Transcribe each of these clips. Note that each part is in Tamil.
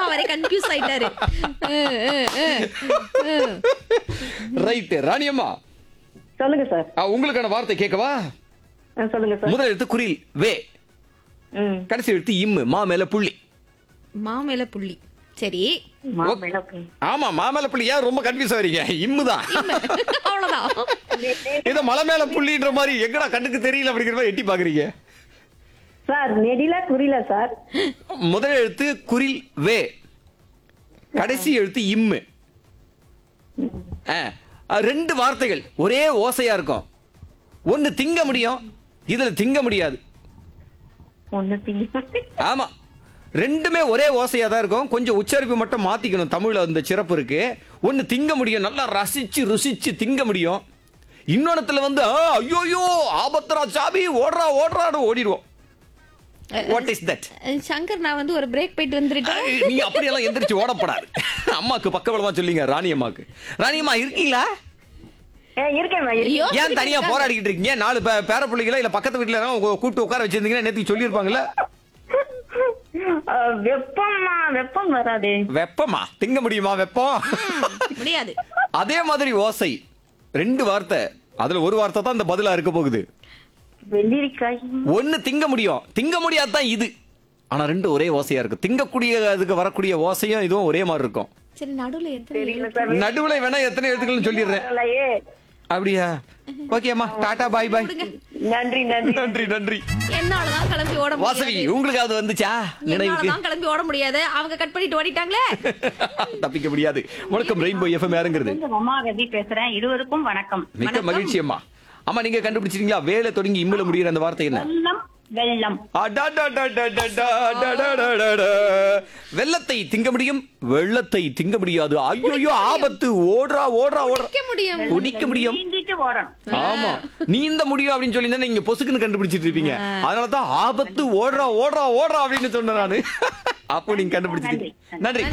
அவரே கன்ஃபியூஸ் ஆயிட்டாரு அஹ், அஹ், அஹ், அஹ். ரைட் ராணியம்மா சொல்லுங்க சார் ஆ, உங்களுக்கான வார்த்தை கேட்கவா ஆ, சொல்லுங்க சார் முதல் எழுத்து குரில் வே ம் கடைசி எழுத்து இம்மு மா மேல புள்ளி மாமேல புள்ளி சரி மாம்பழம் okay. ஆமா மா மேல புள்ளி ஏன் ரொம்ப கன்ஃபியூஸ் ஆவறீங்க இம்மு தான் அவ்வளவுதான் இத மலை மேல புள்ளின்ற மாதிரி எங்கடா கண்ணுக்கு தெரியல அப்படிங்கிற மாதிரி எட்டி பாக்குறீங்க சார் நெடில குறில சார் முதல் எழுத்து குரில் வே கடைசி எழுத்து இம்மு ஆ, ஆ, ரெண்டு வார்த்தைகள் ஒரே ஓசையா இருக்கும் ஒன்னு திங்க முடியும் இதுல திங்க முடியாது ஒண்ணு திங்க ஆமா ரெண்டுமே ஒரே ஓசையா தான் இருக்கும் கொஞ்சம் உச்சரிப்பு மட்டும் மாத்திக்கணும் தமிழ்ல அந்த சிறப்பு இருக்கு ஒன்னு திங்க முடியும் நல்லா ரசிச்சு ருசிச்சு திங்க முடியும் இன்னொன்னத்துல வந்து ஐயோயோ ஆபத்ரா சாபி ஓடுறா ஓடுறான்னு ஓடிடுவோம் what is that ah, Shankar நான் வந்து ஒரு பிரேக் போயிட்டு வந்துட்டேன் நீ அப்படியெல்லாம் எந்திரிச்சு ஓடப்படாது அம்மாக்கு பக்கபலமா சொல்லிங்க ராணி அம்மாக்கு ராணி அம்மா இருக்கீங்களா ஏ இருக்கேன் இருக்கேன். ஏன் தனியா போராடிக்கிட்டு இருக்கீங்க நாலு பே- பேர பிள்ளைங்களா இல்ல பக்கத்து வீட்டுல எல்லாம் உங்க கூப்பிட்டு உட்கார வச்சிருந்தீங்கன்னா நேத்து சொல்லியிருப்பாங்கல்ல ஆ, வெப்பம்மா வெப்பம் வராதே வெப்பமா திங்க முடியுமா வெப்பம் முடியாது அதே மாதிரி ஓசை ரெண்டு வார்த்தை அதுல ஒரு வார்த்தை தான் இந்த பதிலா இருக்க போகுது வெள்ளரிக்காய் ஒண்ணு திங்க முடியும் திங்க முடியாதான் இது ஆனா ரெண்டு ஒரே ஓசையா இருக்கு திங்கக்கூடிய அதுக்கு வரக்கூடிய ஓசையும் இதுவும் ஒரே மாதிரி இருக்கும் சரி நடுவுல எத்தனை தெரியல சார் நடுவுல வேணா எத்தனை எழுத்துக்கள்னு சொல்லிடுறேன் வரலையே. அப்படியா ஓகேம்மா டாடா பாய் பாய் நன்றி நன்றி நன்றி நன்றி என்னாலதான் கிளம்பி ஓட வாசவி முடியாது உங்களுக்கு அது வந்துச்சா நினைவுக்கு என்னாலதான் கிளம்பி ஓட முடியாது அவங்க கட் பண்ணிட்டு ஓடிட்டாங்களே தப்பிக்க முடியாது வணக்கம் ரெயின்போ எஃப்எம் யாருங்கிறது உமாகதி பேசுறேன் இருவருக்கும் வணக்கம் மிக்க மகிழ்ச்சி அம்மா அம்மா நீங்க கண்டுபிடிச்சிட்டீங்களா வேலை தொடங்கி இம்முல முடிகிற அந்த வார்த்தை என்ன வெள்ளம் வெள்ளம் அடடடடடடடடடடடட. வெள்ளத்தை திங்க முடியும் வெள்ளத்தை திங்க முடியாது ஐயோ ஆபத்து ஓடுறா ஓடுறா ஓடுறா நிக்க முடியும் குடிக்க முடியும் நீந்திட்டு ஓடணும் ஆமா நீந்த முடியும் அப்படின்னு சொல்லி நீங்க பொசுக்குன்னு கண்டுபிடிச்சிட்டு இருப்பீங்க அதனாலதான் ஆபத்து ஓடுறா ஓடுறா ஓடுறா அப்படின்னு சொன்னேன் நானு அப்போ நீங்க கண்டுபிடிச்சிட்டீங்க நன்றி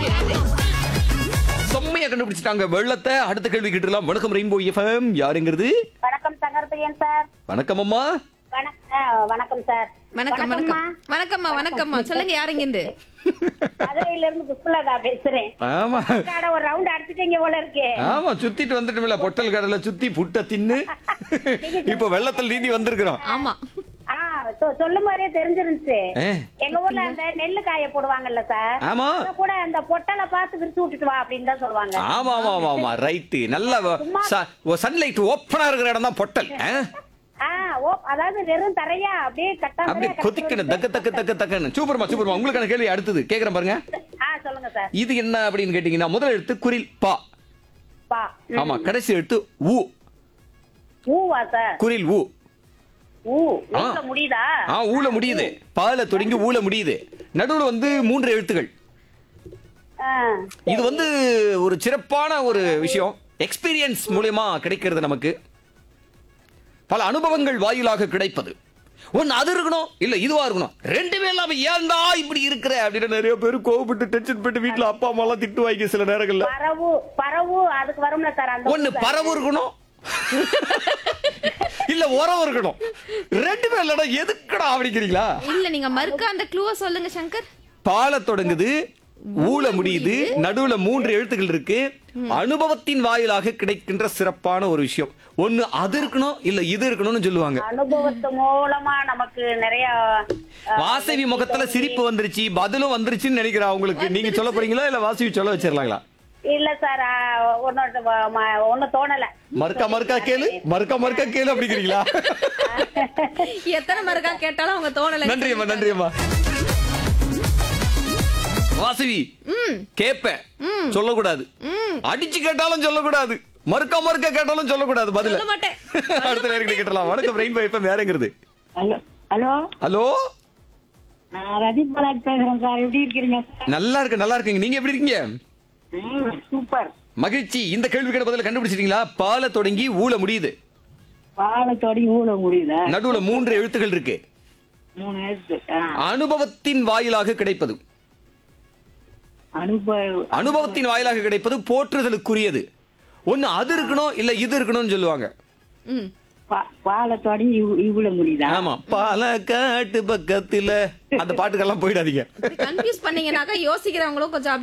செம்மையா கண்டுபிடிச்சிட்டாங்க வெள்ளத்தை அடுத்த கேள்வி கேட்டுலாம் வணக்கம் ரெயின்போ எஃப்எம் யாருங்கிறது வணக்கம் சங்கர்பிரியன் சார் வணக்கம் அம்மா வணக்கம் வணக்கம் சார் வணக்கம் வணக்கம் வணக்கம்மா வணக்கம்மா சொல்லுங்க யாருங்க இருந்து மதுரையில இருந்து புஷ்பலதா பேசுறேன் ஆமா காட ஒரு ரவுண்ட் அடிச்சுட்டீங்க போல இருக்கு ஆமா சுத்திட்டு வந்துட்டோம்ல பொட்டல் கடலை சுத்தி புட்டை தின்னு இப்ப வெள்ளத்தில் நீந்தி வந்திருக்கிறோம் ஆமா ஆ சொ- சொல்லும் போதே தெரிஞ்சிருந்துச்சு ஏ, எங்க ஊர்ல அந்த நெல்லு காய போடுவாங்கல்ல சார் ஆமா அங்க கூட அந்த பொட்டலை பார்த்து விரிச்சு விட்டுட்டு வா அப்படின்னு தான் சொல்லுவாங்க ஆமா ஆமா ஆமா ஆமா ரைட்டு நல்ல சன்லைட் ஓப்பனா இருக்கிற இடம் தான் பொட்டல் ஆ? ஆ ஓ அதாவது வெறும் தரையா அப்படியே கட்டா அப்படியே தரையா கொதிக்கணும் தக்க தக்க தக்க தக்கன்னு சூப்பர்மா சூப்பர்மா உங்களுக்கான கேள்வி அடுத்தது கேக்குறேன் பாருங்க ஆ சொல்லுங்க சார் இது என்ன அப்படின்னு கேட்டீங்கன்னா முதல் எழுத்து குரில் பா பா ஆமா கடைசி எழுத்து ஊ ஊவா சார் குரில் ஊ ஊ ஊல முடியுதா ஆ ஊல முடியுது பால தொடங்கி ஊல முடியுது நடுவுல வந்து மூன்று எழுத்துகள் ஆ, இது வந்து ஒரு சிறப்பான ஒரு விஷயம் எக்ஸ்பீரியன்ஸ் மூலியமா கிடைக்கிறது நமக்கு பல அனுபவங்கள் வாயிலாக கிடைப்பது ஒன்னு அது இருக்கணும் இல்ல இதுவா இருக்கணும் ரெண்டுமே இல்லாம ஏன்டா இப்படி இருக்கிற அப்படின்னு நிறைய பேர் கோவப்பட்டு டென்ஷன் பண்ணிட்டு வீட்டுல அப்பா அம்மா எல்லாம் திட்டு வாங்கி சில நேரங்கள்ல பரவு பரவு அதுக்கு வரும்ல சார் அந்த ஒன்னு பறவு இருக்கணும் இல்ல உரம் இருக்கணும் ரெண்டுமே இல்லடா எதுக்குடா அப்படிங்கிறீங்களா இல்ல நீங்க மறுக்க அந்த க்ளூவ சொல்லுங்க சங்கர் பால தொடங்குது ஊல முடியுது நடுவுல மூன்று எழுத்துக்கள் இருக்கு அனுபவத்தின் வாயிலாக கிடைக்கின்ற சிறப்பான ஒரு விஷயம் ஒன்னு அது இருக்கணும் இல்ல இது இருக்கணும்னு சொல்லுவாங்க அனுபவத்து மூலமா நமக்கு நிறைய அஹ், வாசவி முகத்துல சிரிப்பு வந்துருச்சு பதிலும் வந்துருச்சுன்னு நினைக்கிறேன் உங்களுக்கு நீங்க சொல்ல போறீங்களா இல்ல வாசவி சொல்ல வச்சிடலாங்களா இல்ல சார் ஒன்னோட ஒண்ணு தோணல மறுக்கா மறுக்கா கேளு மறுக்கா மறுக்கா கேளு அப்படிங்கிறீங்களா எத்தனை மறுக்கா கேட்டாலும் அவங்க தோணல நன்றி அம்மா நன்றி அம்மா வாசவி கேப்பேன் சொல்லக்கூடாது அடிச்சு கேட்டாலும் சொல்லக்கூடாது மறுக்கா மறுக்கா கேட்டாலும் சொல்லக்கூடாது பதில சொல்ல மாட்டேன் அடுத்த நேரம் கேட்டலாம் வணக்கம் ரெயின்போ இப்ப வேறங்கிறது ஹலோ ஹலோ ஹலோ நான் ரதி பாலாஜி பேசுறேன் சார் எப்படி இருக்கிறீங்க சார் நல்லா இருக்கு நல்லா இருக்கீங்க நீங்க எப்படி இருக்கீங்க ம், சூப்பர் மகிழ்ச்சி இந்த கேள்விக்கான பதில கண்டுபிடிச்சிட்டீங்களா பால தொடங்கி ஊல முடியுது பாலத்தோடி ஊழ முடியுதா நடுவுல மூன்று எழுத்துகள் இருக்கு மூணு எழுத்து ஆ. அனுபவத்தின் வாயிலாக கிடைப்பது அனுபவ அனுபவத்தின் வாயிலாக கிடைப்பது போற்றுதலுக்குரியது ஒண்ணு அது இருக்கணும் இல்ல இது இருக்கணும்னு சொல்லுவாங்க ம் பா- பாலத்தோடி இவ்வளோ முடியுதா ஆமா பாலக்காட்டு பக்கத்துல அந்த பாட்டுக்கெல்லாம் போயிடாதீங்க கன்ஃபியூஸ் பண்ணீங்கன்னாக்கா யோசிக்கிறவங்களும் கொஞ்சம்